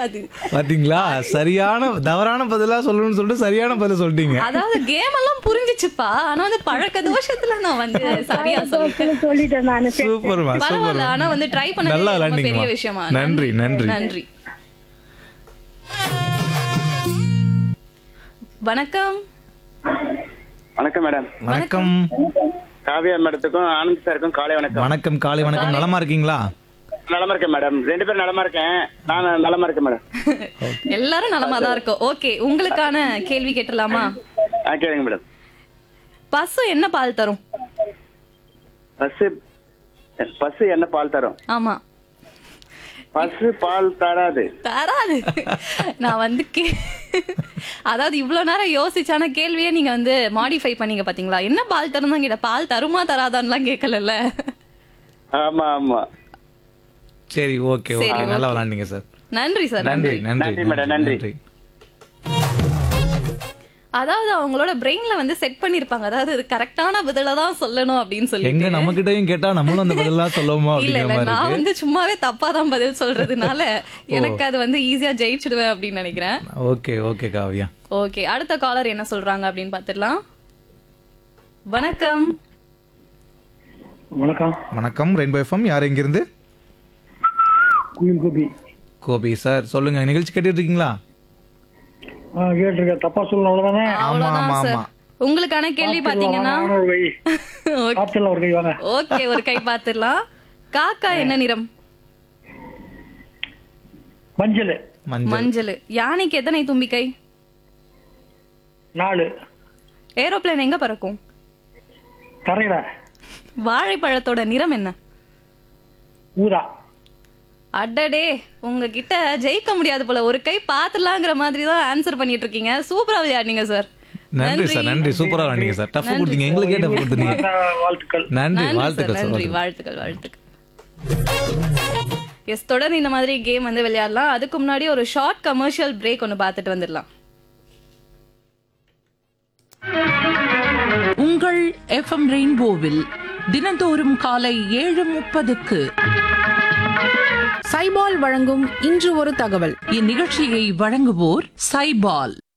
கிடையாது பாத்தீங்களா சரியான தவறான பதிலா சொல்லணும்னு சொல்லிட்டு சரியான பதில சொல்லிட்டீங்க அதாவது கேம் எல்லாம் புரிஞ்சிச்சுப்பா ஆனா வந்து பழக்க தோஷத்துல நான் வந்து சரியா சொல்லிட்டேன் சொல்லிட்டேன் நானு சூப்பர்மா பரவாயில்ல சூப்பர் ஆனா வந்து ட்ரை பண்ண நல்லா பெரிய விளையாண்டீங்கம்மா. விஷயமா நன்றி, நன்றி. நன்றி வணக்கம் வணக்கம் மேடம் வணக்கம் காவியா மேடத்துக்கும் ஆனந்த் சாருக்கும் காலை வணக்கம் வணக்கம் காலை வணக்கம் நலமா இருக்கீங்களா நலமா இருக்கேன் மேடம் ரெண்டு பேரும் நலமா இருக்கேன் நான் நலமா இருக்கேன் மேடம் எல்லாரும் நலமா தான் இருக்கோம் ஓகே உங்களுக்கான கேள்வி கேட்டலாமா ஆ கேளுங்க மேடம் பசு என்ன பால் தரும் பஸ் பஸ் என்ன பால் தரும் ஆமா பஸ் பால் தராது தராது நான் வந்து கே அதாவது இவ்வளவு நேரம் யோசிச்சான கேள்வியே நீங்க வந்து மாடிஃபை பண்ணீங்க பாத்தீங்களா என்ன பால் தரும் தான் கேட்ட பால் தருமா தராதான்லாம் கேட்கல ஆமா ஆமா சரி ஓகே சரி, ஓகே நல்லா okay. விளையாண்டீங்க சார் நன்றி சார் நன்றி நன்றி நன்றி மேடம், நன்றி. அதாவது அவங்களோட பிரெயின்ல வந்து செட் பண்ணிருப்பாங்க அதாவது இது கரெக்டான பதில தான் சொல்லணும் அப்படின்னு எங்க சொல்லி நம்ம கிட்டயும் கேட்டா நம்மளும் அந்த பதிலெல்லாம் சொல்லுவோமா இல்ல அப்படிங்கிற இல்ல மாதிரி நான் இருக்கு வந்து சும்மாவே தப்பா தான் பதில் சொல்றதுனால எனக்கு அது வந்து ஈஸியா ஜெயிச்சிடுவேன் அப்படின்னு நினைக்கிறேன் ஓகே ஓகே காவியா ஓகே அடுத்த காலர் என்ன சொல்றாங்க அப்படின்னு பாத்துடலாம் வணக்கம் வணக்கம் வணக்கம் ரெயின்போ எஃப்எம் யார் எங்கிருந்து குயில் கோபி கோபி சார் சொல்லுங்க நிகழ்ச்சி கேட்டுட்டு இருக்கீங்களா ஆ கேட்டிருக்கேன் தப்பா சொல்லணும் அவ்வளவுதானே ஆமா அவ்வளவுதான் ஆமா சார் ஆமா உங்களுக்கான கேள்வி பாத்தீங்கன்னா வாங்க, ஒரு கை காய்ச்சல் ஒரு கை வாங்க ஓகே ஒரு கை பாத்துடலாம் காக்கா என்ன நிறம் மஞ்சள் மஞ்சள் மஞ்சள் யானைக்கு எத்தனை தும்பிக்கை நாலு ஏரோப்ளேன் எங்க பறக்கும் தரையில வாழைப்பழத்தோட நிறம் என்ன ஊதா அடடே உங்ககிட்ட ஜெயிக்க முடியாது போல ஒரு கை பாத்துலாங்கிற மாதிரி தான் ஆன்சர் பண்ணிட்டு இருக்கீங்க சூப்பரா விளையாடுனீங்க சார் நன்றி சார் நன்றி சூப்பரா விளையாண்டீங்க சார் டஃப் கொடுத்தீங்க எங்களுக்கே டஃப் கொடுத்தீங்க வாழ்த்துக்கள் நன்றி நன்றி சார் வாழ்த்துக்கள் நன்றி சார் வாழ்த்துக்கள் வாழ்த்துக்கள் எஸ் தொடர்ந்து இந்த மாதிரி கேம் வந்து விளையாடலாம் அதுக்கு முன்னாடி ஒரு ஷார்ட் கமர்ஷியல் பிரேக் ஒன்னு பார்த்துட்டு வந்துடலாம் உங்கள் எஃப்எம் ரெயின்போவில் தினந்தோறும் காலை ஏழு முப்பதுக்கு சைபால் வழங்கும் இன்று ஒரு தகவல் இந்நிகழ்ச்சியை வழங்குவோர் சைபால்